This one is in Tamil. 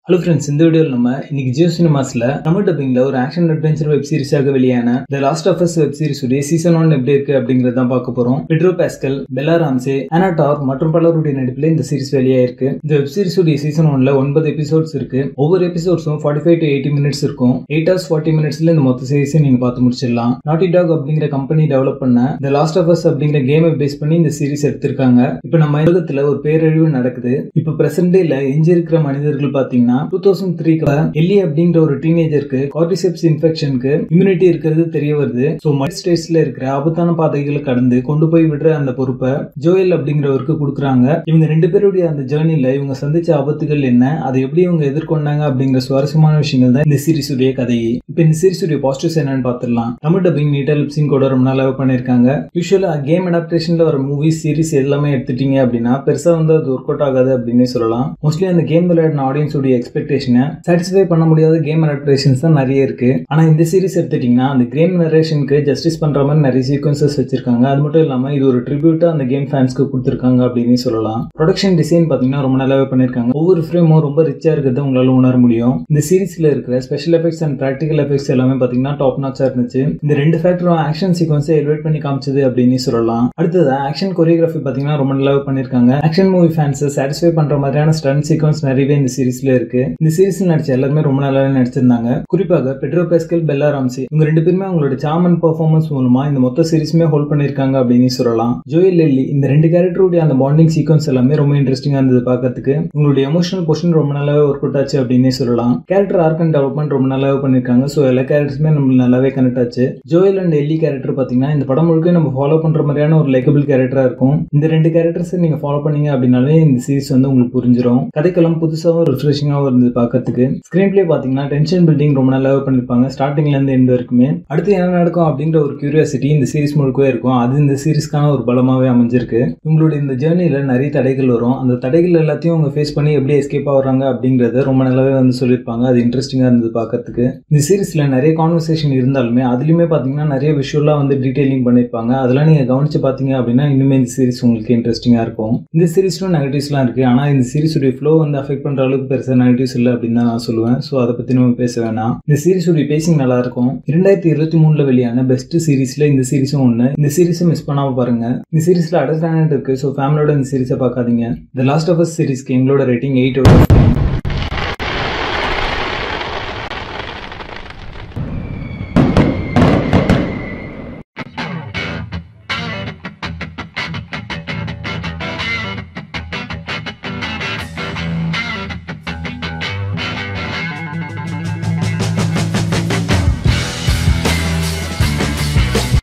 ஹலோ ஃப்ரெண்ட்ஸ் இந்த வீடியோவில் நம்ம இன்னைக்கு ஜியோ சினிமாஸ்ல தமிழ் டப்பிங்ல ஒரு ஆக்ஷன் அட்வென்ச்சர் வெப் சீரிஸாக வெளியான the last of us web series உடைய சீசன் ஒன் எப்படி இருக்கு அப்படிங்கறத தான் பார்க்க போறோம் பெட்ரோ பாஸ்கல் பெல்லா ராம்சே ஆனா டார் மற்றும் பலருடைய நடிப்பில் இந்த சீரிஸ் வெளியாயிருக்கு இந்த வெப் சீரிஸ் உடைய சீசன் ஒன்ல ஒன்பது எபிசோட்ஸ் இருக்கு ஒவ்வொரு எபிசோட்ஸும் forty five to eighty minutes இருக்கும் எயிட் ஹவர்ஸ் ஃபார்ட்டி மினிட்ஸ்ல இந்த மொத்த சீரிஸை நீங்க பார்த்து முடிச்சிடலாம் நாட்டி டாக் அப்படிங்கிற கம்பெனி டெவலப் பண்ண த லாஸ்ட் ஆஃப் அஸ் அப்படிங்கிற கேமை பேஸ் பண்ணி இந்த சீரிஸ் எடுத்திருக்காங்க இப்போ நம்ம உலகத்துல ஒரு பேரழிவு நடக்குது இப்போ பிரசன்ட் டேல எஞ்சி இருக்கிற மனிதர்கள் பாத்தீங்கன்னா டூ தௌசண்ட் த்ரீ எல்லி அப்படிங்கிற ஒரு டீனேஜருக்கு கார்டிசெப்ஸ் இன்ஃபெக்ஷனுக்கு இம்யூனிட்டி இருக்கிறது தெரிய வருது ஸோ மைட் ஸ்டேட்ஸ்ல இருக்கிற ஆபத்தான பாதைகளை கடந்து கொண்டு போய் விடுற அந்த பொறுப்பை ஜோயல் அப்படிங்கிறவருக்கு கொடுக்குறாங்க இவங்க ரெண்டு பேருடைய அந்த ஜேர்னில இவங்க சந்திச்ச ஆபத்துகள் என்ன அதை எப்படி இவங்க எதிர்கொண்டாங்க அப்படிங்கிற சுவாரஸ்யமான விஷயங்கள் தான் இந்த சீரிஸ் உடைய கதை இப்போ இந்த சீரிஸ் உடைய பாசிட்டிவ்ஸ் என்னன்னு பார்த்துடலாம் தமிழ் டப்பிங் நீட்டா லிப்சிங் கூட ரொம்ப நல்லா பண்ணியிருக்காங்க யூஸ்வலா கேம் அடாப்டேஷன்ல வர மூவிஸ் சீரிஸ் எல்லாமே எடுத்துட்டீங்க அப்படின்னா பெருசா வந்து அது ஒர்க் அவுட் ஆகாது அப்படின்னு சொல்லலாம் மோஸ்ட்லி அந்த கேம் விளையாடின ஆடியன்ஸ் உடைய எக்ஸ்பெக்டேஷனை சாட்டிஸ்ஃபை பண்ண முடியாத கேம் அடாப்டேஷன்ஸ் தான் நிறைய இருக்கு ஆனா இந்த சீரிஸ் எடுத்துட்டீங்கன்னா அந்த கேம் நரேஷனுக்கு ஜஸ்டிஸ் பண்ற மாதிரி நிறைய சீக்வன்சஸ் வச்சிருக்காங்க அது மட்டும் இல்லாம இது ஒரு ட்ரிபியூட்டா அந்த கேம் ஃபேன்ஸ்க்கு கொடுத்துருக்காங்க அப்படின்னு சொல்லலாம் ப்ரொடக்ஷன் டிசைன் பாத்தீங்கன்னா ரொம்ப நல்லாவே பண்ணிருக்காங்க ஒவ்வொரு ஃப்ரேமும் ரொம்ப ரிச்சா இருக்கிறத உங்களால உணர முடியும் இந்த சீரிஸ்ல இருக்கிற special effects and practical effects எல்லாமே பாத்தீங்கன்னா டாப் நாச்சா இருந்துச்சு இந்த ரெண்டு ஃபேக்டரும் ஆக்ஷன் சீக்வன்ஸை எலிவேட் பண்ணி காமிச்சது அப்படின்னு சொல்லலாம் அடுத்தது ஆக்ஷன் கொரியோகிராஃபி பாத்தீங்கன்னா ரொம்ப நல்லாவே பண்ணிருக்காங்க ஆக்ஷன் மூவி ஃபேன்ஸை சாட்டிஸ்ஃபை பண்ற மாதிரியான ஸ்டன் சீக்வன்ஸ் நிறையவே இந்த சீரிஸ்ல இருக்கு இந்த சீரிஸ்ல நடிச்ச எல்லாருமே ரொம்ப நல்லாவே நடிச்சிருந்தாங்க குறிப்பாக பெட்ரோ பெஸ்கல் பெல்லா ராம்சி இவங்க ரெண்டு பேருமே அவங்களோட சாமன் பர்ஃபார்மன்ஸ் மூலமா இந்த மொத்த சீரிஸுமே ஹோல்ட் பண்ணிருக்காங்க அப்படின்னு சொல்லலாம் ஜோயல் லெல்லி இந்த ரெண்டு கேரக்டருடைய அந்த பாண்டிங் சீக்வன்ஸ் எல்லாமே ரொம்ப இன்ட்ரெஸ்டிங்கா இருந்தது பார்க்கறதுக்கு உங்களுடைய எமோஷனல் போர்ஷன் ரொம்ப நல்லாவே ஒர்க் அவுட் ஆச்சு அப்படின்னு சொல்லலாம் கேரக்டர் ஆர்க் அண்ட் டெவலப்மெண்ட் ரொம்ப நல்லாவே பண்ணிருக்காங்க ஸோ எல்லா கேரக்டர்ஸுமே நம்ம நல்லாவே கனெக்ட் ஆச்சு ஜோயல் அண்ட் எல்லி கேரக்டர் பாத்தீங்கன்னா இந்த படம் முழுக்க நம்ம ஃபாலோ பண்ற மாதிரியான ஒரு லைக்கபிள் கேரக்டரா இருக்கும் இந்த ரெண்டு கேரக்டர்ஸ் நீங்க ஃபாலோ பண்ணீங்க அப்படின்னாலே இந்த சீரிஸ் வந்து உங்களுக்கு புரிஞ்சிடும் கதைக்கெல்லாம் புதுசாகவும் ரிஃப்ரெஷிங்காகவும் இருந்தது பார்க்கறதுக்கு ஸ்க்ரீன் பிளே பார்த்தீங்கன்னா டென்ஷன் பில்டிங் ரொம்ப நல்லாவே பண்ணியிருப்பாங்க ஸ்டார்டிங்ல இருந்து எண்ட் வரைக்குமே அடுத்து என்ன நடக்கும் அப்படிங்கிற ஒரு கியூரியாசிட்டி இந்த சீரிஸ் முழுக்கவே இருக்கும் அது இந்த சீரிஸ்க்கான ஒரு பலமாகவே அமைஞ்சிருக்கு உங்களுடைய இந்த ஜேர்னியில் நிறைய தடைகள் வரும் அந்த தடைகள் எல்லாத்தையும் அவங்க ஃபேஸ் பண்ணி எப்படி எஸ்கேப் ஆகுறாங்க அப்படிங்கிறத ரொம்ப நல்லாவே வந்து சொல்லியிருப்பாங்க அது இன்ட்ரெஸ்டிங்காக இருந்தது பார்க்கறதுக்கு இந்த சீரிஸில் நிறைய கான்வர்சேஷன் இருந்தாலுமே அதுலேயுமே பார்த்தீங்கன்னா நிறைய விஷயம்லாம் வந்து டீட்டெயிலிங் பண்ணியிருப்பாங்க அதெல்லாம் நீங்கள் கவனிச்சு பார்த்தீங்க அப்படின்னா இன்னுமே இந்த சீரிஸ் உங்களுக்கு இன்ட்ரெஸ்டிங்காக இருக்கும் இந்த சீரிஸ்லும் நெகட்டிவ்ஸ்லாம் இருக்குது ஆனால் இந்த சீரிஸுடைய ஃப்ளோ வந்து அஃபெக்ட் பண்ணுற அளவுக்கு பெருசாக நெகட்டிவ்ஸ் இல்லை அப்படின்னு தான் நான் சொல்லுவேன் ஸோ அதை பற்றி நம்ம பேச வேணாம் இந்த சீரிஸுடைய பேசிங் நல்லா இருக்கும் இரண்டாயிரத்தி இருபத்தி மூணுல வெளியான பெஸ்ட் சீரிஸ்ல இந்த சீரிஸும் ஒன்று இந்த சீரிஸை மிஸ் பண்ணாம பாருங்க இந்த சீரிஸ்ல அடர்டானட் இருக்கு ஸோ ஃபேமிலியோட இந்த சீரிஸை பார்க்காதீங்க த லாஸ்ட் ஆஃப் அஸ் சீரிஸ்க்கு எங்களோட ரேட்டிங் எயிட் அவுட்